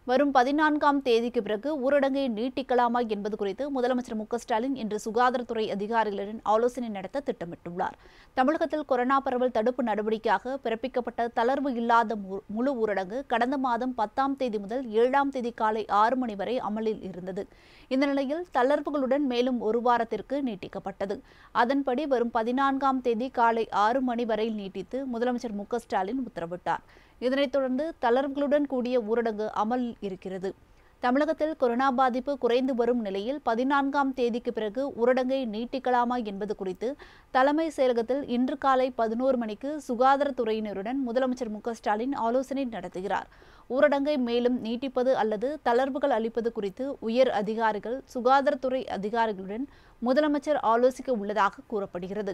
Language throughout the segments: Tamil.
வரும் பதினான்காம் தேதிக்கு பிறகு ஊரடங்கை நீட்டிக்கலாமா என்பது குறித்து முதலமைச்சர் மு க ஸ்டாலின் இன்று சுகாதாரத்துறை அதிகாரிகளுடன் ஆலோசனை நடத்த திட்டமிட்டுள்ளார் தமிழகத்தில் கொரோனா பரவல் தடுப்பு நடவடிக்கையாக பிறப்பிக்கப்பட்ட தளர்வு இல்லாத மு- முழு ஊரடங்கு கடந்த மாதம் பத்தாம் தேதி முதல் ஏழாம் தேதி காலை ஆறு மணி வரை அமலில் இருந்தது இந்த நிலையில் தளர்வுகளுடன் மேலும் ஒரு வாரத்திற்கு நீட்டிக்கப்பட்டது அதன்படி வரும் பதினான்காம் தேதி காலை ஆறு மணி வரை நீட்டித்து முதலமைச்சர் மு க ஸ்டாலின் உத்தரவிட்டார் இதனைத் தொடர்ந்து தளர்வுகளுடன் கூடிய ஊரடங்கு அமலில் இருக்கிறது தமிழகத்தில் கொரோனா பாதிப்பு குறைந்து வரும் நிலையில் பதினான்காம் தேதிக்கு பிறகு ஊரடங்கை நீட்டிக்கலாமா என்பது குறித்து தலைமை செயலகத்தில் இன்று காலை பதினோரு மணிக்கு சுகாதாரத்துறையினருடன் முதலமைச்சர் மு க ஸ்டாலின் ஆலோசனை நடத்துகிறார் ஊரடங்கை மேலும் நீட்டிப்பது அல்லது தளர்வுகள் அளிப்பது குறித்து உயர் அதிகாரிகள் சுகாதாரத்துறை அதிகாரிகளுடன் முதலமைச்சர் ஆலோசிக்க உள்ளதாக கூறப்படுகிறது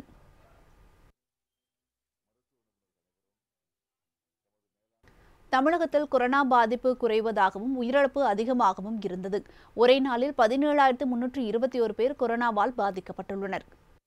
தமிழகத்தில் கொரோனா பாதிப்பு குறைவதாகவும் உயிரிழப்பு அதிகமாகவும் இருந்தது ஒரே நாளில் பதினேழாயிரத்து முன்னூற்று இருபத்தி ஒரு பேர் கொரோனாவால் பாதிக்கப்பட்டுள்ளனர்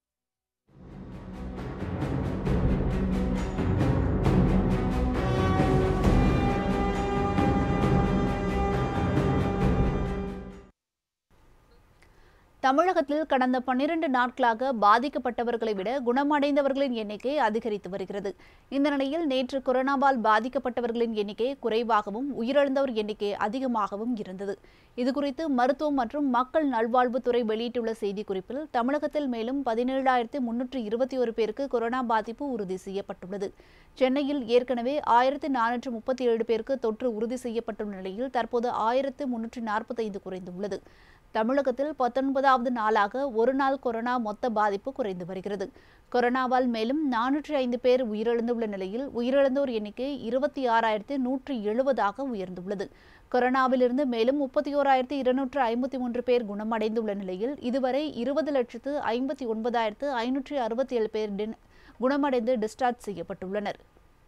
தமிழகத்தில் கடந்த பன்னிரண்டு நாட்களாக பாதிக்கப்பட்டவர்களை விட குணமடைந்தவர்களின் எண்ணிக்கை அதிகரித்து வருகிறது இந்த நிலையில் நேற்று கொரோனாவால் பாதிக்கப்பட்டவர்களின் எண்ணிக்கை குறைவாகவும் உயிரிழந்தோர் எண்ணிக்கை அதிகமாகவும் இருந்தது இதுகுறித்து மருத்துவம் மற்றும் மக்கள் நல்வாழ்வுத்துறை வெளியிட்டுள்ள செய்திக்குறிப்பில் தமிழகத்தில் மேலும் பதினேழாயிரத்து முன்னூற்று இருபத்தி ஒரு பேருக்கு கொரோனா பாதிப்பு உறுதி செய்யப்பட்டுள்ளது சென்னையில் ஏற்கனவே ஆயிரத்து நானூற்று முப்பத்தி ஏழு பேருக்கு தொற்று உறுதி செய்யப்பட்டுள்ள நிலையில் தற்போது ஆயிரத்து முன்னூற்று நாற்பத்தைந்து குறைந்துள்ளது தமிழகத்தில் பத்தொன்பதாவது நாளாக ஒரு நாள் கொரோனா மொத்த பாதிப்பு குறைந்து வருகிறது கொரோனாவால் மேலும் நானூற்றி ஐந்து பேர் உயிரிழந்துள்ள நிலையில் உயிரிழந்தோர் எண்ணிக்கை இருபத்தி ஆறாயிரத்து நூற்றி எழுபதாக உயர்ந்துள்ளது கொரோனாவிலிருந்து மேலும் முப்பத்தி ஓராயிரத்து இருநூற்று ஐம்பத்தி மூன்று பேர் குணமடைந்துள்ள நிலையில் இதுவரை இருபது லட்சத்து ஐம்பத்தி ஒன்பதாயிரத்து ஐநூற்றி அறுபத்தி ஏழு பேர் டின்- குணமடைந்து டிஸ்சார்ஜ் செய்யப்பட்டுள்ளனர்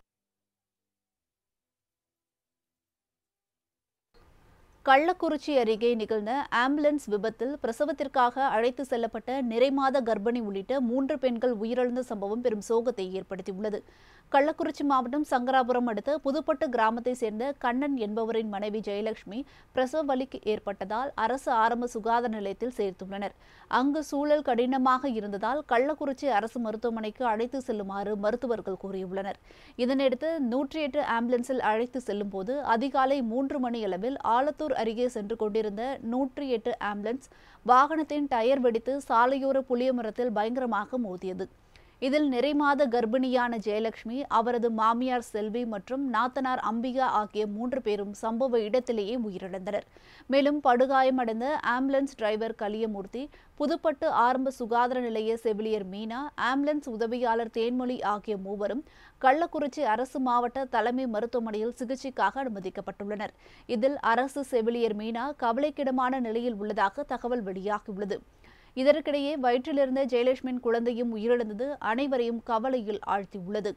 கள்ளக்குறிச்சி அருகே நிகழ்ந்த ஆம்புலன்ஸ் விபத்தில் பிரசவத்திற்காக அழைத்து செல்லப்பட்ட நிறைமாத கர்ப்பிணி உள்ளிட்ட மூன்று பெண்கள் உயிரிழந்த சம்பவம் பெரும் சோகத்தை ஏற்படுத்தியுள்ளது கள்ளக்குறிச்சி மாவட்டம் சங்கராபுரம் அடுத்த புதுப்பட்டு கிராமத்தை சேர்ந்த கண்ணன் என்பவரின் மனைவி ஜெயலட்சுமி பிரசவ வலிக்கு ஏற்பட்டதால் அரசு ஆரம்ப சுகாதார நிலையத்தில் சேர்த்துள்ளனர் அங்கு சூழல் கடினமாக இருந்ததால் கள்ளக்குறிச்சி அரசு மருத்துவமனைக்கு அழைத்து செல்லுமாறு மருத்துவர்கள் கூறியுள்ளனர் இதனையடுத்து நூற்றி எட்டு ஆம்புலன்ஸில் அழைத்து செல்லும் போது அதிகாலை மூன்று மணி அளவில் ஆலத்தூர் அருகே சென்று கொண்டிருந்த நூற்றி எட்டு ஆம்புலன்ஸ் வாகனத்தின் டயர் வெடித்து சாலையோர புளிய மரத்தில் பயங்கரமாக மோதியது இதில் நிறைமாத கர்ப்பிணியான ஜெயலட்சுமி அவரது மாமியார் செல்வி மற்றும் நாத்தனார் அம்பிகா ஆகிய மூன்று பேரும் சம்பவ இடத்திலேயே உயிரிழந்தனர் மேலும் படுகாயமடைந்த ஆம்புலன்ஸ் டிரைவர் கலியமூர்த்தி புதுப்பட்டு ஆரம்ப சுகாதார நிலைய செவிலியர் மீனா ஆம்புலன்ஸ் உதவியாளர் தேன்மொழி ஆகிய மூவரும் கள்ளக்குறிச்சி அரசு மாவட்ட தலைமை மருத்துவமனையில் சிகிச்சைக்காக அனுமதிக்கப்பட்டுள்ளனர் இதில் அரசு செவிலியர் மீனா கவலைக்கிடமான நிலையில் உள்ளதாக தகவல் வெளியாகியுள்ளது இதற்கிடையே வயிற்றிலிருந்த ஜெயலட்சுமியின் குழந்தையும் உயிரிழந்தது அனைவரையும் கவலையில் ஆழ்த்தியுள்ளது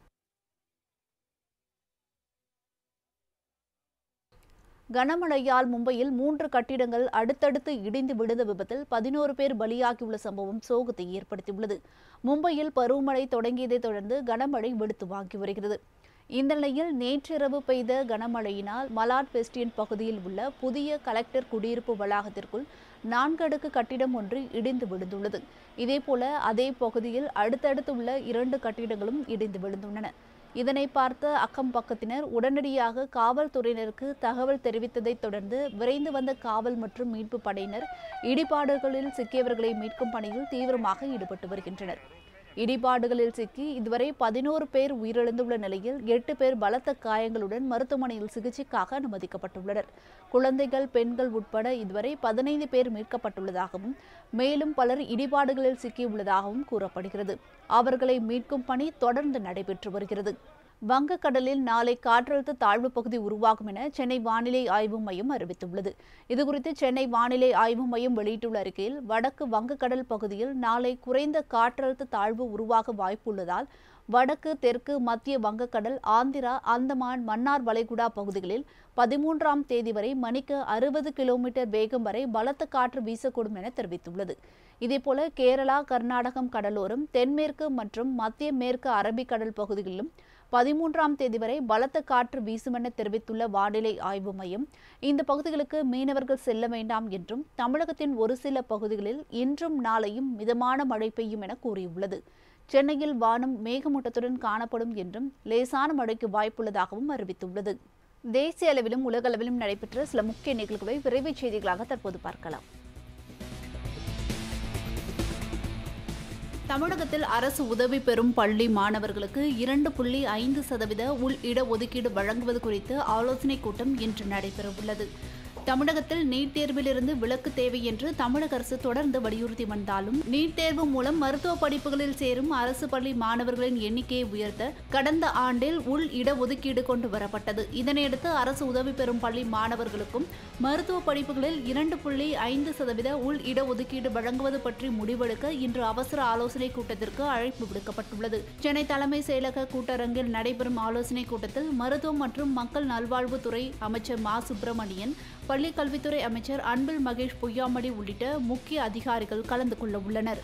கனமழையால் மும்பையில் மூன்று கட்டிடங்கள் அடுத்தடுத்து இடிந்து விழுந்த விபத்தில் பதினோரு பேர் பலியாகியுள்ள சம்பவம் சோகத்தை ஏற்படுத்தியுள்ளது மும்பையில் பருவமழை தொடங்கியதைத் தொடர்ந்து கனமழை வெளுத்து வாங்கி வருகிறது இந்த நிலையில் நேற்றிரவு பெய்த கனமழையினால் மலாட் வெஸ்டியன் பகுதியில் உள்ள புதிய கலெக்டர் குடியிருப்பு வளாகத்திற்குள் நான்கு அடுக்கு கட்டிடம் ஒன்று இடிந்து விழுந்துள்ளது இதேபோல அதே பகுதியில் அடுத்தடுத்து உள்ள இரண்டு கட்டிடங்களும் இடிந்து விழுந்துள்ளன இதனை பார்த்த அக்கம் பக்கத்தினர் உடனடியாக காவல்துறையினருக்கு தகவல் தெரிவித்ததைத் தொடர்ந்து விரைந்து வந்த காவல் மற்றும் மீட்பு படையினர் இடிபாடுகளில் சிக்கியவர்களை மீட்கும் பணியில் தீவிரமாக ஈடுபட்டு வருகின்றனர் இடிபாடுகளில் சிக்கி இதுவரை பதினோரு பேர் உயிரிழந்துள்ள நிலையில் எட்டு பேர் பலத்த காயங்களுடன் மருத்துவமனையில் சிகிச்சைக்காக அனுமதிக்கப்பட்டுள்ளனர் குழந்தைகள் பெண்கள் உட்பட இதுவரை பதினைந்து பேர் மீட்கப்பட்டுள்ளதாகவும் மேலும் பலர் இடிபாடுகளில் சிக்கியுள்ளதாகவும் கூறப்படுகிறது அவர்களை மீட்கும் பணி தொடர்ந்து நடைபெற்று வருகிறது வங்கக்கடலில் நாளை காற்றழுத்த தாழ்வு பகுதி உருவாகும் என சென்னை வானிலை ஆய்வு மையம் அறிவித்துள்ளது இதுகுறித்து சென்னை வானிலை ஆய்வு மையம் வெளியிட்டுள்ள அறிக்கையில் வடக்கு வங்கக்கடல் பகுதியில் நாளை குறைந்த காற்றழுத்த தாழ்வு உருவாக வாய்ப்புள்ளதால் வடக்கு தெற்கு மத்திய வங்கக்கடல் ஆந்திரா அந்தமான் மன்னார் வளைகுடா பகுதிகளில் பதிமூன்றாம் தேதி வரை மணிக்கு அறுபது கிலோமீட்டர் வேகம் வரை பலத்த காற்று வீசக்கூடும் என தெரிவித்துள்ளது இதேபோல கேரளா கர்நாடகம் கடலோரம் தென்மேற்கு மற்றும் மத்திய மேற்கு அரபிக்கடல் பகுதிகளிலும் பதிமூன்றாம் தேதி வரை பலத்த காற்று வீசும் என தெரிவித்துள்ள வானிலை ஆய்வு மையம் இந்த பகுதிகளுக்கு மீனவர்கள் செல்ல வேண்டாம் என்றும் தமிழகத்தின் ஒரு சில பகுதிகளில் இன்றும் நாளையும் மிதமான மழை பெய்யும் என கூறியுள்ளது சென்னையில் வானம் மேகமூட்டத்துடன் காணப்படும் என்றும் லேசான மழைக்கு வாய்ப்புள்ளதாகவும் அறிவித்துள்ளது தேசிய அளவிலும் உலகளவிலும் நடைபெற்ற சில முக்கிய நிகழ்வுகளை விரைவுச் செய்திகளாக தற்போது பார்க்கலாம் தமிழகத்தில் அரசு உதவி பெறும் பள்ளி மாணவர்களுக்கு இரண்டு புள்ளி ஐந்து சதவீத உள் இட ஒதுக்கீடு வழங்குவது குறித்து ஆலோசனைக் கூட்டம் இன்று நடைபெறவுள்ளது தமிழகத்தில் நீட் தேர்விலிருந்து விலக்கு தேவை என்று தமிழக அரசு தொடர்ந்து வலியுறுத்தி வந்தாலும் நீட் தேர்வு மூலம் மருத்துவ படிப்புகளில் சேரும் அரசு பள்ளி மாணவர்களின் எண்ணிக்கையை உயர்த்த கடந்த ஆண்டில் உள் இட ஒதுக்கீடு கொண்டு வரப்பட்டது இதனையடுத்து அரசு உதவி பெறும் பள்ளி மாணவர்களுக்கும் மருத்துவ படிப்புகளில் இரண்டு புள்ளி ஐந்து சதவீத உள் இட ஒதுக்கீடு வழங்குவது பற்றி முடிவெடுக்க இன்று அவசர ஆலோசனை கூட்டத்திற்கு அழைப்பு விடுக்கப்பட்டுள்ளது சென்னை தலைமை செயலக கூட்டரங்கில் நடைபெறும் ஆலோசனை கூட்டத்தில் மருத்துவம் மற்றும் மக்கள் நல்வாழ்வுத்துறை அமைச்சர் மா சுப்பிரமணியன் பள்ளிக் கல்வித்துறை அமைச்சர் அன்பில் மகேஷ் பொய்யாமடி உள்ளிட்ட முக்கிய அதிகாரிகள் கலந்து கொள்ள உள்ளனர்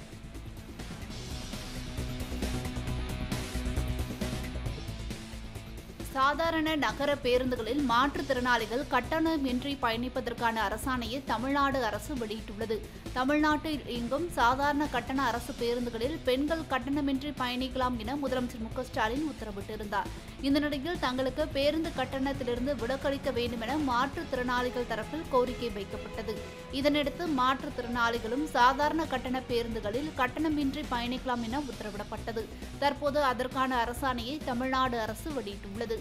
சாதாரண நகர பேருந்துகளில் மாற்றுத்திறனாளிகள் கட்டணமின்றி பயணிப்பதற்கான அரசாணையை தமிழ்நாடு அரசு வெளியிட்டுள்ளது தமிழ்நாட்டில் இயங்கும் சாதாரண கட்டண அரசு பேருந்துகளில் பெண்கள் கட்டணமின்றி பயணிக்கலாம் என முதலமைச்சர் மு க ஸ்டாலின் உத்தரவிட்டிருந்தார் இந்த நிலையில் தங்களுக்கு பேருந்து கட்டணத்திலிருந்து விலக்களிக்க வேண்டும் என மாற்றுத்திறனாளிகள் தரப்பில் கோரிக்கை வைக்கப்பட்டது இதனையடுத்து மாற்றுத்திறனாளிகளும் சாதாரண கட்டண பேருந்துகளில் கட்டணமின்றி பயணிக்கலாம் என உத்தரவிடப்பட்டது தற்போது அதற்கான அரசாணையை தமிழ்நாடு அரசு வெளியிட்டுள்ளது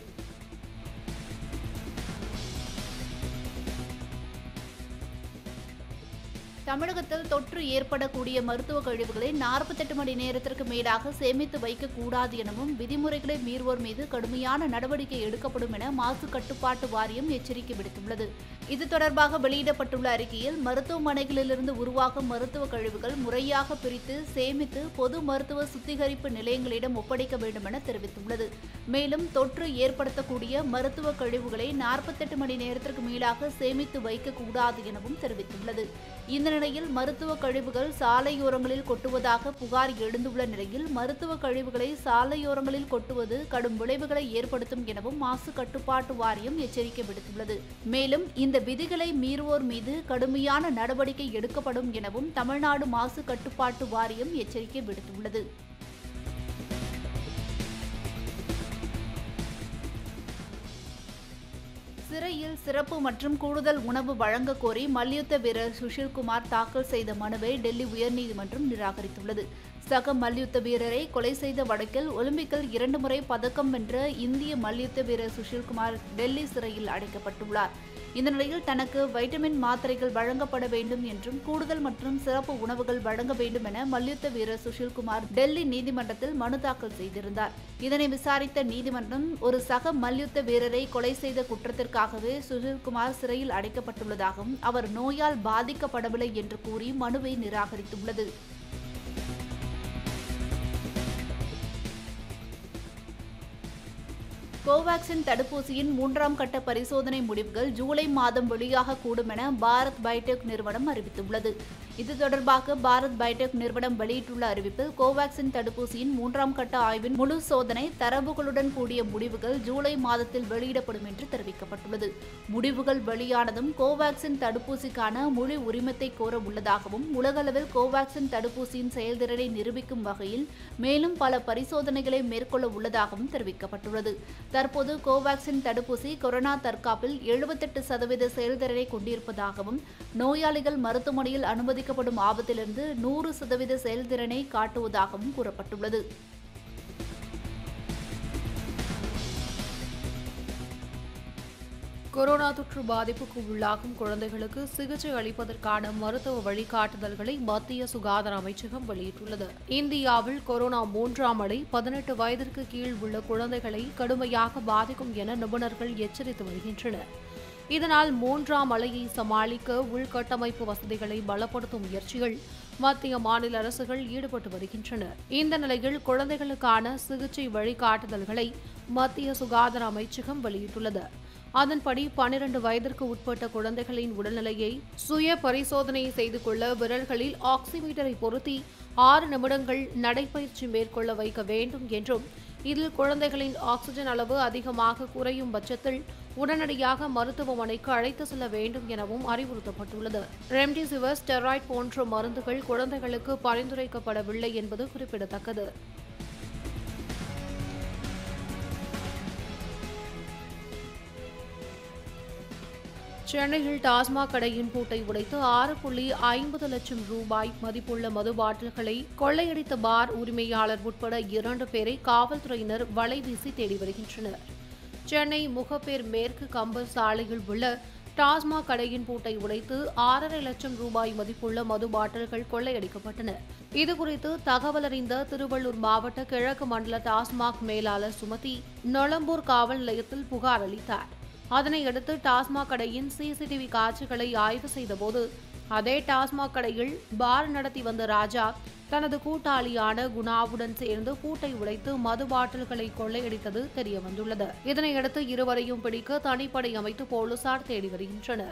தமிழகத்தில் தொற்று ஏற்படக்கூடிய மருத்துவ கழிவுகளை நாற்பத்தெட்டு மணி நேரத்திற்கு மேலாக சேமித்து வைக்கக்கூடாது எனவும் விதிமுறைகளை மீறுவோர் மீது கடுமையான நடவடிக்கை எடுக்கப்படும் என மாசு கட்டுப்பாட்டு வாரியம் எச்சரிக்கை விடுத்துள்ளது இது தொடர்பாக வெளியிடப்பட்டுள்ள அறிக்கையில் மருத்துவமனைகளிலிருந்து உருவாகும் மருத்துவ கழிவுகள் முறையாக பிரித்து சேமித்து பொது மருத்துவ சுத்திகரிப்பு நிலையங்களிடம் ஒப்படைக்க வேண்டும் என தெரிவித்துள்ளது மேலும் தொற்று ஏற்படுத்தக்கூடிய மருத்துவ கழிவுகளை நாற்பத்தெட்டு மணி நேரத்திற்கு மேலாக சேமித்து வைக்கக்கூடாது எனவும் தெரிவித்துள்ளது இந்த நிலையில் மருத்துவ கழிவுகள் சாலையோரங்களில் கொட்டுவதாக புகார் எழுந்துள்ள நிலையில் மருத்துவ கழிவுகளை சாலையோரங்களில் கொட்டுவது கடும் விளைவுகளை ஏற்படுத்தும் எனவும் மாசு கட்டுப்பாட்டு வாரியம் எச்சரிக்கை விடுத்துள்ளது மேலும் இந்த விதிகளை மீறுவோர் மீது கடுமையான நடவடிக்கை எடுக்கப்படும் எனவும் தமிழ்நாடு மாசு கட்டுப்பாட்டு வாரியம் எச்சரிக்கை விடுத்துள்ளது சிறையில் சிறப்பு மற்றும் கூடுதல் உணவு வழங்க கோரி மல்யுத்த வீரர் சுஷில்குமார் தாக்கல் செய்த மனுவை டெல்லி உயர்நீதிமன்றம் நிராகரித்துள்ளது சக மல்யுத்த வீரரை கொலை செய்த வழக்கில் ஒலிம்பிக்கில் இரண்டு முறை பதக்கம் வென்ற இந்திய மல்யுத்த வீரர் சுஷில்குமார் டெல்லி சிறையில் அடைக்கப்பட்டுள்ளார் இந்த நிலையில் தனக்கு வைட்டமின் மாத்திரைகள் வழங்கப்பட வேண்டும் என்றும் கூடுதல் மற்றும் சிறப்பு உணவுகள் வழங்க வேண்டும் என மல்யுத்த வீரர் சுஷில்குமார் டெல்லி நீதிமன்றத்தில் மனு தாக்கல் செய்திருந்தார் இதனை விசாரித்த நீதிமன்றம் ஒரு சக மல்யுத்த வீரரை கொலை செய்த குற்றத்திற்காகவே சுஷில்குமார் சிறையில் அடைக்கப்பட்டுள்ளதாகவும் அவர் நோயால் பாதிக்கப்படவில்லை என்று கூறி மனுவை நிராகரித்துள்ளது கோவாக்சின் தடுப்பூசியின் மூன்றாம் கட்ட பரிசோதனை முடிவுகள் ஜூலை மாதம் வெளியாகக்கூடும் என பாரத் பயோடெக் நிறுவனம் அறிவித்துள்ளது இது தொடர்பாக பாரத் பயோடெக் நிறுவனம் வெளியிட்டுள்ள அறிவிப்பில் கோவாக்சின் தடுப்பூசியின் மூன்றாம் கட்ட ஆய்வின் முழு சோதனை தரவுகளுடன் கூடிய முடிவுகள் ஜூலை மாதத்தில் வெளியிடப்படும் என்று தெரிவிக்கப்பட்டுள்ளது முடிவுகள் வெளியானதும் கோவாக்சின் தடுப்பூசிக்கான முழு உரிமத்தை கோர உள்ளதாகவும் உலகளவில் கோவாக்சின் தடுப்பூசியின் செயல்திறனை நிரூபிக்கும் வகையில் மேலும் பல பரிசோதனைகளை மேற்கொள்ள உள்ளதாகவும் தெரிவிக்கப்பட்டுள்ளது தற்போது கோவாக்சின் தடுப்பூசி கொரோனா தற்காப்பில் எழுபத்தெட்டு சதவீத செயல்திறனை கொண்டிருப்பதாகவும் நோயாளிகள் மருத்துவமனையில் அனுமதிக்கப்படும் ஆபத்திலிருந்து நூறு சதவீத செயல்திறனை காட்டுவதாகவும் கூறப்பட்டுள்ளது கொரோனா தொற்று பாதிப்புக்கு உள்ளாகும் குழந்தைகளுக்கு சிகிச்சை அளிப்பதற்கான மருத்துவ வழிகாட்டுதல்களை மத்திய சுகாதார அமைச்சகம் வெளியிட்டுள்ளது இந்தியாவில் கொரோனா மூன்றாம் அலை பதினெட்டு வயதிற்கு கீழ் உள்ள குழந்தைகளை கடுமையாக பாதிக்கும் என நிபுணர்கள் எச்சரித்து வருகின்றனர் இதனால் மூன்றாம் அலையை சமாளிக்க உள்கட்டமைப்பு வசதிகளை பலப்படுத்தும் முயற்சிகள் மத்திய மாநில அரசுகள் ஈடுபட்டு வருகின்றன இந்த நிலையில் குழந்தைகளுக்கான சிகிச்சை வழிகாட்டுதல்களை மத்திய சுகாதார அமைச்சகம் வெளியிட்டுள்ளது அதன்படி பன்னிரண்டு வயதிற்கு உட்பட்ட குழந்தைகளின் உடல்நிலையை சுய பரிசோதனை செய்து கொள்ள விரல்களில் ஆக்சிமீட்டரை பொருத்தி ஆறு நிமிடங்கள் நடைபயிற்சி மேற்கொள்ள வைக்க வேண்டும் என்றும் இதில் குழந்தைகளின் ஆக்ஸிஜன் அளவு அதிகமாக குறையும் பட்சத்தில் உடனடியாக மருத்துவமனைக்கு அழைத்து செல்ல வேண்டும் எனவும் அறிவுறுத்தப்பட்டுள்ளது ரெம்டெசிவிர் ஸ்டெராய்ட் போன்ற மருந்துகள் குழந்தைகளுக்கு பரிந்துரைக்கப்படவில்லை என்பது குறிப்பிடத்தக்கது சென்னையில் டாஸ்மாக் கடையின் பூட்டை உடைத்து ஆறு புள்ளி ஐம்பது லட்சம் ரூபாய் மதிப்புள்ள மது பாட்டில்களை கொள்ளையடித்த பார் உரிமையாளர் உட்பட இரண்டு பேரை காவல்துறையினர் வலைவீசி தேடி வருகின்றனர் சென்னை முகப்பேர் மேற்கு கம்பர் சாலையில் உள்ள டாஸ்மாக் கடையின் பூட்டை உடைத்து ஆறரை லட்சம் ரூபாய் மதிப்புள்ள மது பாட்டில்கள் கொள்ளையடிக்கப்பட்டன இதுகுறித்து தகவல் அறிந்த திருவள்ளூர் மாவட்ட கிழக்கு மண்டல டாஸ்மாக் மேலாளர் சுமதி நொளம்பூர் காவல் நிலையத்தில் புகார் அளித்தார் அதனையடுத்து டாஸ்மாக் கடையின் சிசிடிவி காட்சிகளை ஆய்வு செய்தபோது அதே டாஸ்மாக் கடையில் பார் நடத்தி வந்த ராஜா தனது கூட்டாளியான குணாவுடன் சேர்ந்து பூட்டை உடைத்து மது பாட்டில்களை கொள்ளையடித்தது தெரியவந்துள்ளது இதனையடுத்து இருவரையும் பிடிக்க தனிப்படை அமைத்து போலீசார் தேடி வருகின்றனர்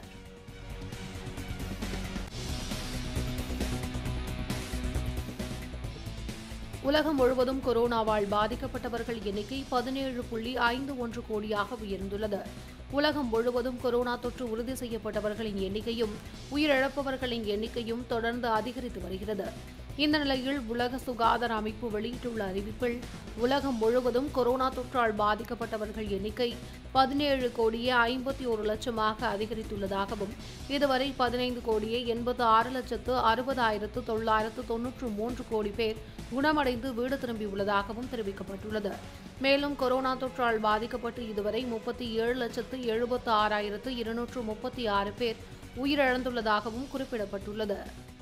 உலகம் முழுவதும் கொரோனாவால் பாதிக்கப்பட்டவர்கள் எண்ணிக்கை பதினேழு புள்ளி ஐந்து ஒன்று கோடியாக உயர்ந்துள்ளது உலகம் முழுவதும் கொரோனா தொற்று உறுதி செய்யப்பட்டவர்களின் எண்ணிக்கையும் உயிரிழப்பவர்களின் எண்ணிக்கையும் தொடர்ந்து அதிகரித்து வருகிறது இந்த நிலையில் உலக சுகாதார அமைப்பு வெளியிட்டுள்ள அறிவிப்பில் உலகம் முழுவதும் கொரோனா தொற்றால் பாதிக்கப்பட்டவர்கள் எண்ணிக்கை பதினேழு கோடியே ஐம்பத்தி ஒரு லட்சமாக அதிகரித்துள்ளதாகவும் இதுவரை பதினைந்து கோடியே எண்பத்து ஆறு லட்சத்து அறுபதாயிரத்து தொள்ளாயிரத்து தொன்னூற்று மூன்று கோடி பேர் குணமடைந்து வீடு திரும்பியுள்ளதாகவும் தெரிவிக்கப்பட்டுள்ளது மேலும் கொரோனா தொற்றால் பாதிக்கப்பட்டு இதுவரை முப்பத்தி ஏழு லட்சத்து எழுபத்து ஆறாயிரத்து இருநூற்று முப்பத்தி ஆறு பேர் உயிரிழந்துள்ளதாகவும் குறிப்பிடப்பட்டுள்ளது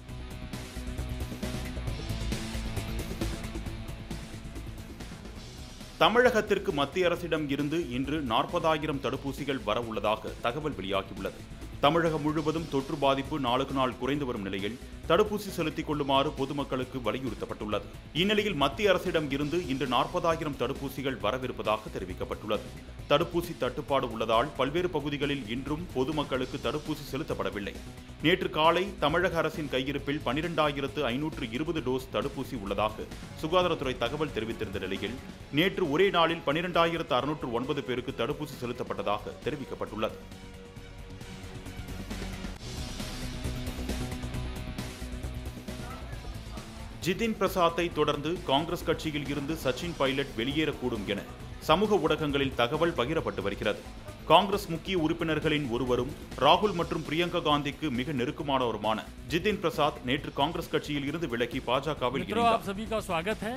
தமிழகத்திற்கு மத்திய அரசிடம் இருந்து இன்று நாற்பதாயிரம் தடுப்பூசிகள் வர உள்ளதாக தகவல் வெளியாகியுள்ளது தமிழகம் முழுவதும் தொற்று பாதிப்பு நாளுக்கு நாள் குறைந்து வரும் நிலையில் தடுப்பூசி செலுத்திக் கொள்ளுமாறு பொதுமக்களுக்கு வலியுறுத்தப்பட்டுள்ளது இந்நிலையில் மத்திய அரசிடம் இருந்து இன்று நாற்பதாயிரம் தடுப்பூசிகள் வரவிருப்பதாக தெரிவிக்கப்பட்டுள்ளது தடுப்பூசி தட்டுப்பாடு உள்ளதால் பல்வேறு பகுதிகளில் இன்றும் பொதுமக்களுக்கு தடுப்பூசி செலுத்தப்படவில்லை நேற்று காலை தமிழக அரசின் கையிருப்பில் பனிரெண்டாயிரத்து ஐநூற்று இருபது டோஸ் தடுப்பூசி உள்ளதாக சுகாதாரத்துறை தகவல் தெரிவித்திருந்த நிலையில் நேற்று ஒரே நாளில் பனிரெண்டாயிரத்து அறுநூற்று ஒன்பது பேருக்கு தடுப்பூசி செலுத்தப்பட்டதாக தெரிவிக்கப்பட்டுள்ளது ஜிதின் பிரசாத்தை தொடர்ந்து காங்கிரஸ் கட்சியில் இருந்து சச்சின் பைலட் வெளியேறக்கூடும் என சமூக ஊடகங்களில் தகவல் பகிரப்பட்டு வருகிறது காங்கிரஸ் முக்கிய உறுப்பினர்களின் ஒருவரும் ராகுல் மற்றும் பிரியங்கா காந்திக்கு மிக நெருக்கமானவருமான ஜிதின் பிரசாத் நேற்று காங்கிரஸ் கட்சியில் இருந்து விலகி பாஜகவில் मित्रों आप இணைந்தார் सभी का स्वागत है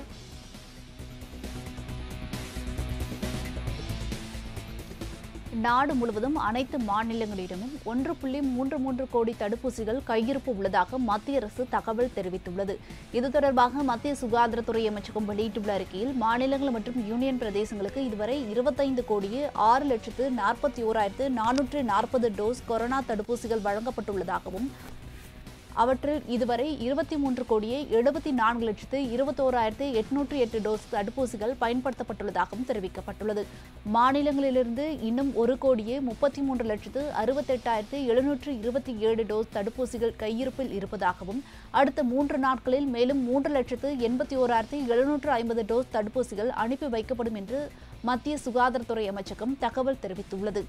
நாடு முழுவதும் அனைத்து மாநிலங்களிடமும் ஒன்று புள்ளி மூன்று மூன்று கோடி தடுப்பூசிகள் கையிருப்பு உள்ளதாக மத்திய அரசு தகவல் தெரிவித்துள்ளது இது தொடர்பாக மத்திய சுகாதாரத்துறை அமைச்சகம் வெளியிட்டுள்ள அறிக்கையில் மாநிலங்கள் மற்றும் யூனியன் பிரதேசங்களுக்கு இதுவரை இருபத்தைந்து கோடியே ஆறு லட்சத்து நாற்பத்தி ஓராயிரத்து நானூற்று நாற்பது டோஸ் கொரோனா தடுப்பூசிகள் வழங்கப்பட்டுள்ளதாகவும் அவற்றில் இதுவரை இருபத்தி மூன்று கோடியே எழுபத்தி நான்கு லட்சத்து இருபத்தோராயிரத்து எட்நூற்று எட்டு டோஸ் தடுப்பூசிகள் பயன்படுத்தப்பட்டுள்ளதாகவும் தெரிவிக்கப்பட்டுள்ளது மாநிலங்களிலிருந்து இன்னும் ஒரு கோடியே முப்பத்தி மூன்று லட்சத்து அறுபத்தெட்டாயிரத்து எழுநூற்று இருபத்தி ஏழு டோஸ் தடுப்பூசிகள் கையிருப்பில் இருப்பதாகவும் அடுத்த மூன்று நாட்களில் மேலும் மூன்று லட்சத்து எண்பத்தி ஓராயிரத்து எழுநூற்று ஐம்பது டோஸ் தடுப்பூசிகள் அனுப்பி வைக்கப்படும் என்று மத்திய சுகாதாரத்துறை அமைச்சகம் தகவல் தெரிவித்துள்ளது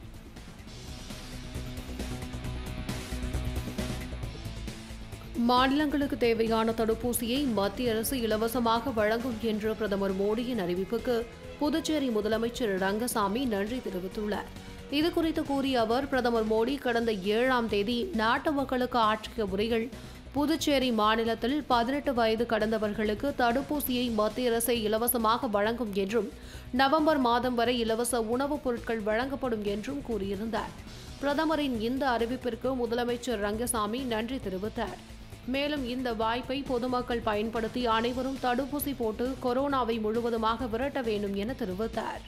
மாநிலங்களுக்கு தேவையான தடுப்பூசியை மத்திய அரசு இலவசமாக வழங்கும் என்ற பிரதமர் மோடியின் அறிவிப்புக்கு புதுச்சேரி முதலமைச்சர் ரங்கசாமி நன்றி தெரிவித்துள்ளார் இதுகுறித்து கூறிய அவர் பிரதமர் மோடி கடந்த ஏழாம் தேதி நாட்டு மக்களுக்கு ஆற்றிய உரைகள் புதுச்சேரி மாநிலத்தில் பதினெட்டு வயது கடந்தவர்களுக்கு தடுப்பூசியை மத்திய அரசே இலவசமாக வழங்கும் என்றும் நவம்பர் மாதம் வரை இலவச உணவுப் பொருட்கள் வழங்கப்படும் என்றும் கூறியிருந்தார் பிரதமரின் இந்த அறிவிப்பிற்கு முதலமைச்சர் ரங்கசாமி நன்றி தெரிவித்தார் மேலும் இந்த வாய்ப்பை பொதுமக்கள் பயன்படுத்தி அனைவரும் தடுப்பூசி போட்டு கொரோனாவை முழுவதுமாக விரட்ட வேண்டும் என தெரிவித்தார்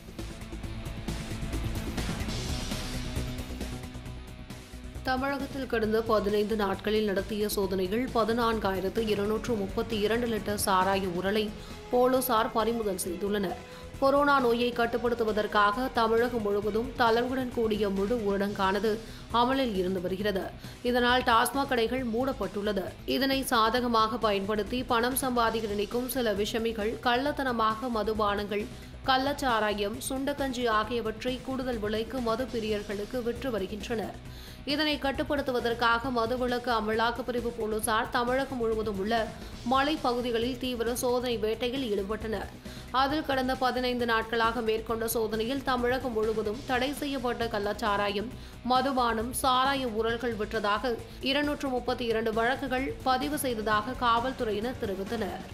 தமிழகத்தில் கடந்த பதினைந்து நாட்களில் நடத்திய சோதனைகள் பதினான்காயிரத்து இருநூற்று முப்பத்தி இரண்டு லிட்டர் சாராய உரலை போலீசார் பறிமுதல் செய்துள்ளனர் கொரோனா நோயை கட்டுப்படுத்துவதற்காக தமிழகம் முழுவதும் தளர்வுடன் கூடிய முழு ஊரடங்கானது அமலில் இருந்து வருகிறது இதனால் டாஸ்மாக் கடைகள் மூடப்பட்டுள்ளது இதனை சாதகமாக பயன்படுத்தி பணம் சம்பாதிக்க நினைக்கும் சில விஷமிகள் கள்ளத்தனமாக மதுபானங்கள் கள்ளச்சாராயம் சுண்டக்கஞ்சி ஆகியவற்றை கூடுதல் விலைக்கு மது பிரியர்களுக்கு விற்று வருகின்றனர் இதனை கட்டுப்படுத்துவதற்காக மதுவிலக்கு அமலாக்கப் பிரிவு போலீசார் தமிழகம் முழுவதும் உள்ள மலைப்பகுதிகளில் தீவிர சோதனை வேட்டையில் ஈடுபட்டனர் அதில் கடந்த பதினைந்து நாட்களாக மேற்கொண்ட சோதனையில் தமிழகம் முழுவதும் தடை செய்யப்பட்ட கள்ளச்சாராயம் மதுபானம் சாராய ஊழல்கள் விற்றதாக இருநூற்று முப்பத்தி இரண்டு வழக்குகள் பதிவு செய்ததாக காவல்துறையினர் தெரிவித்தனர்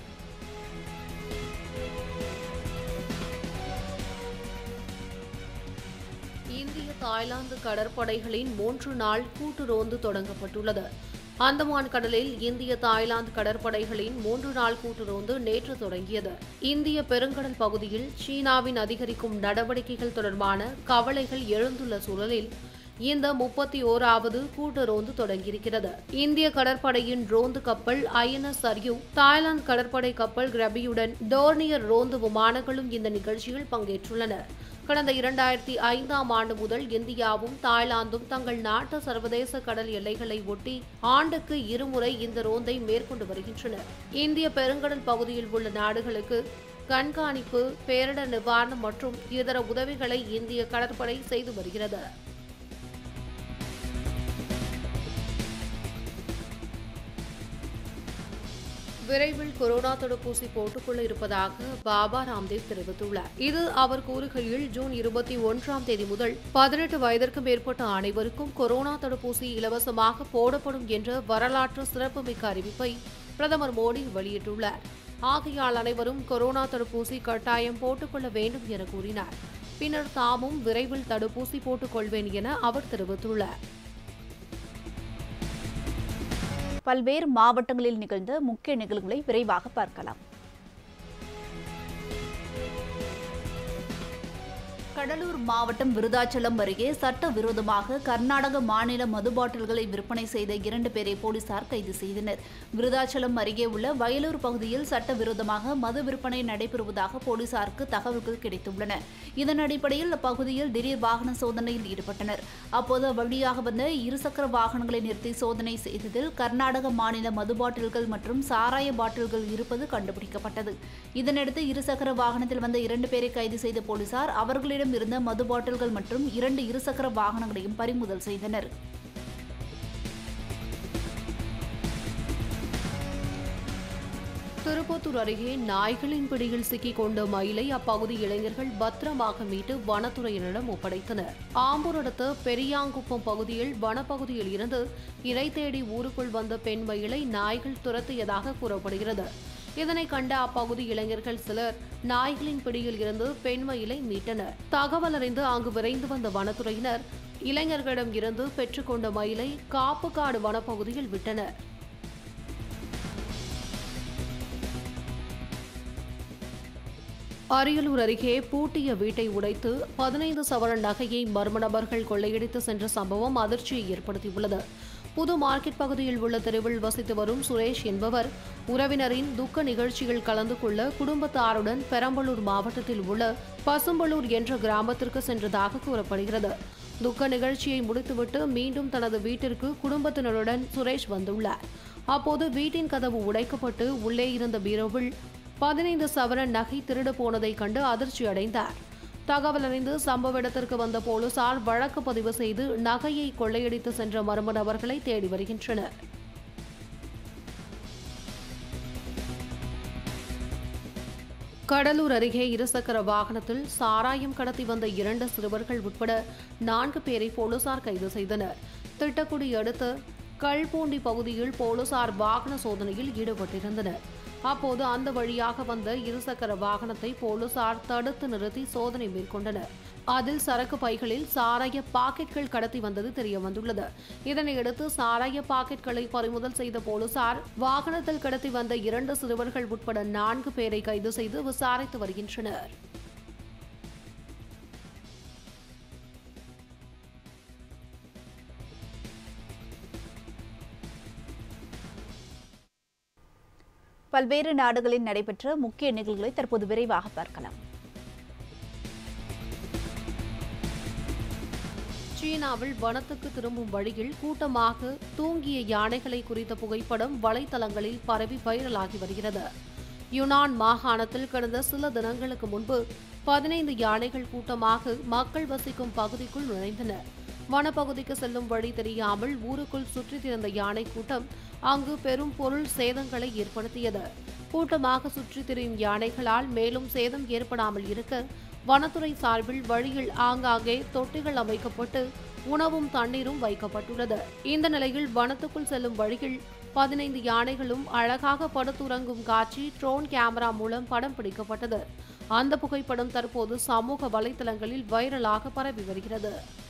இந்திய தாய்லாந்து கடற்படைகளின் மூன்று நாள் கூட்டு ரோந்து தொடங்கப்பட்டுள்ளது அந்தமான் கடலில் இந்திய தாய்லாந்து கடற்படைகளின் மூன்று நாள் கூட்டு ரோந்து நேற்று தொடங்கியது இந்திய பெருங்கடல் பகுதியில் சீனாவின் அதிகரிக்கும் நடவடிக்கைகள் தொடர்பான கவலைகள் எழுந்துள்ள சூழலில் இந்த முப்பத்தி ஓராவது கூட்டு ரோந்து தொடங்கியிருக்கிறது இந்திய கடற்படையின் ரோந்து கப்பல் ஐஎன்எஸ் சர்யூ தாய்லாந்து கடற்படை கப்பல் கிரபியுடன் டோர்னியர் ரோந்து விமானங்களும் இந்த நிகழ்ச்சியில் பங்கேற்றுள்ளன கடந்த இரண்டாயிரத்தி ஐந்தாம் ஆண்டு முதல் இந்தியாவும் தாய்லாந்தும் தங்கள் நாட்டு சர்வதேச கடல் எல்லைகளை ஒட்டி ஆண்டுக்கு இருமுறை இந்த ரோந்தை மேற்கொண்டு வருகின்றன இந்திய பெருங்கடல் பகுதியில் உள்ள நாடுகளுக்கு கண்காணிப்பு பேரிடர் நிவாரணம் மற்றும் இதர உதவிகளை இந்திய கடற்படை செய்து வருகிறது விரைவில் கொரோனா தடுப்பூசி போட்டுக்கொள்ள இருப்பதாக பாபா ராம்தேவ் தெரிவித்துள்ளார் இது அவர் கூறுகையில் ஜூன் இருபத்தி ஒன்றாம் தேதி முதல் பதினெட்டு வயதிற்கு மேற்பட்ட அனைவருக்கும் கொரோனா தடுப்பூசி இலவசமாக போடப்படும் என்ற வரலாற்று சிறப்புமிக்க அறிவிப்பை பிரதமர் மோடி வெளியிட்டுள்ளார் ஆகையால் அனைவரும் கொரோனா தடுப்பூசி கட்டாயம் போட்டுக்கொள்ள வேண்டும் என கூறினார் பின்னர் தாமும் விரைவில் தடுப்பூசி போட்டுக்கொள்வேன் என அவர் தெரிவித்துள்ளார் பல்வேறு மாவட்டங்களில் நிகழ்ந்த முக்கிய நிகழ்வுகளை விரைவாக பார்க்கலாம் கடலூர் மாவட்டம் விருதாச்சலம் அருகே சட்டவிரோதமாக கர்நாடக மாநில மது பாட்டில்களை விற்பனை செய்த இரண்டு பேரை போலீசார் கைது செய்தனர் விருதாச்சலம் அருகே உள்ள வயலூர் பகுதியில் சட்டவிரோதமாக மது விற்பனை நடைபெறுவதாக போலீசாருக்கு தகவல்கள் கிடைத்துள்ளன இதன் அடிப்படையில் அப்பகுதியில் திடீர் வாகன சோதனையில் ஈடுபட்டனர் அப்போது வழியாக வந்த இருசக்கர வாகனங்களை நிறுத்தி சோதனை செய்ததில் கர்நாடக மாநில மது பாட்டில்கள் மற்றும் சாராய பாட்டில்கள் இருப்பது கண்டுபிடிக்கப்பட்டது இதனையடுத்து இருசக்கர வாகனத்தில் வந்த இரண்டு பேரை கைது செய்த போலீசார் அவர்களிடம் இருந்த மது பாட்டில்கள் மற்றும் இரண்டு இருசக்கர வாகனங்களையும் பறிமுதல் செய்தனர் திருப்பத்தூர் அருகே நாய்களின் பிடியில் சிக்கிக் கொண்ட மயிலை அப்பகுதி இளைஞர்கள் பத்திரமாக மீட்டு வனத்துறையினரிடம் ஒப்படைத்தனர் ஆம்பூர் அடுத்த பெரியாங்குப்பம் பகுதியில் வனப்பகுதியில் இருந்து இறை தேடி ஊருக்குள் வந்த பெண் மயிலை நாய்கள் துரத்தியதாக கூறப்படுகிறது இதனை கண்ட அப்பகுதி இளைஞர்கள் சிலர் நாய்களின் பிடியில் இருந்து பெண் மயிலை மீட்டனர் தகவல் அறிந்து அங்கு விரைந்து வந்த வனத்துறையினர் இளைஞர்களிடம் இருந்து பெற்றுக்கொண்ட மயிலை காப்புக்காடு வனப்பகுதியில் விட்டனர் அரியலூர் அருகே பூட்டிய வீட்டை உடைத்து பதினைந்து சவரன் நகையை மர்ம நபர்கள் கொள்ளையடித்து சென்ற சம்பவம் அதிர்ச்சியை ஏற்படுத்தியுள்ளது புது மார்க்கெட் பகுதியில் உள்ள தெருவில் வசித்து வரும் சுரேஷ் என்பவர் உறவினரின் துக்க நிகழ்ச்சியில் கலந்து கொள்ள குடும்பத்தாருடன் பெரம்பலூர் மாவட்டத்தில் உள்ள பசும்பலூர் என்ற கிராமத்திற்கு சென்றதாக கூறப்படுகிறது துக்க நிகழ்ச்சியை முடித்துவிட்டு மீண்டும் தனது வீட்டிற்கு குடும்பத்தினருடன் சுரேஷ் வந்துள்ளார் அப்போது வீட்டின் கதவு உடைக்கப்பட்டு உள்ளே இருந்த பீரோவில் பதினைந்து சவரன் நகை திருடு போனதை கண்டு அதிர்ச்சி அடைந்தார் தகவல் அறிந்து சம்பவ இடத்திற்கு வந்த போலீசார் வழக்கு பதிவு செய்து நகையை கொள்ளையடித்து சென்ற மர்ம நபர்களை தேடி வருகின்றனர் கடலூர் அருகே இருசக்கர வாகனத்தில் சாராயம் கடத்தி வந்த இரண்டு சிறுவர்கள் உட்பட நான்கு பேரை போலீசார் கைது செய்தனர் திட்டக்குடி அடுத்த கல்பூண்டி பகுதியில் போலீசார் வாகன சோதனையில் ஈடுபட்டிருந்தனர் அப்போது அந்த வழியாக வந்த இருசக்கர வாகனத்தை போலீசார் தடுத்து நிறுத்தி சோதனை மேற்கொண்டனர் அதில் சரக்கு பைகளில் சாராய பாக்கெட்கள் கடத்தி வந்தது தெரிய வந்துள்ளது இதனையடுத்து சாராய பாக்கெட்களை பறிமுதல் செய்த போலீசார் வாகனத்தில் கடத்தி வந்த இரண்டு சிறுவர்கள் உட்பட நான்கு பேரை கைது செய்து விசாரித்து வருகின்றனர் பல்வேறு நாடுகளில் நடைபெற்ற முக்கிய நிகழ்வுகளை தற்போது விரைவாக பார்க்கலாம் சீனாவில் வனத்துக்கு திரும்பும் வழியில் கூட்டமாக தூங்கிய யானைகளை குறித்த புகைப்படம் வலைத்தளங்களில் பரவி வைரலாகி வருகிறது யுனான் மாகாணத்தில் கடந்த சில தினங்களுக்கு முன்பு பதினைந்து யானைகள் கூட்டமாக மக்கள் வசிக்கும் பகுதிக்குள் நுழைந்தன வனப்பகுதிக்கு செல்லும் வழி தெரியாமல் ஊருக்குள் சுற்றித் திரிந்த யானை கூட்டம் அங்கு பெரும் பொருள் சேதங்களை ஏற்படுத்தியது கூட்டமாக சுற்றித் திரியும் யானைகளால் மேலும் சேதம் ஏற்படாமல் இருக்க வனத்துறை சார்பில் வழியில் ஆங்காங்கே தொட்டிகள் அமைக்கப்பட்டு உணவும் தண்ணீரும் வைக்கப்பட்டுள்ளது இந்த நிலையில் வனத்துக்குள் செல்லும் வழியில் பதினைந்து யானைகளும் அழகாக படுத்துறங்கும் காட்சி ட்ரோன் கேமரா மூலம் படம் பிடிக்கப்பட்டது அந்த புகைப்படம் தற்போது சமூக வலைதளங்களில் வைரலாக பரவி வருகிறது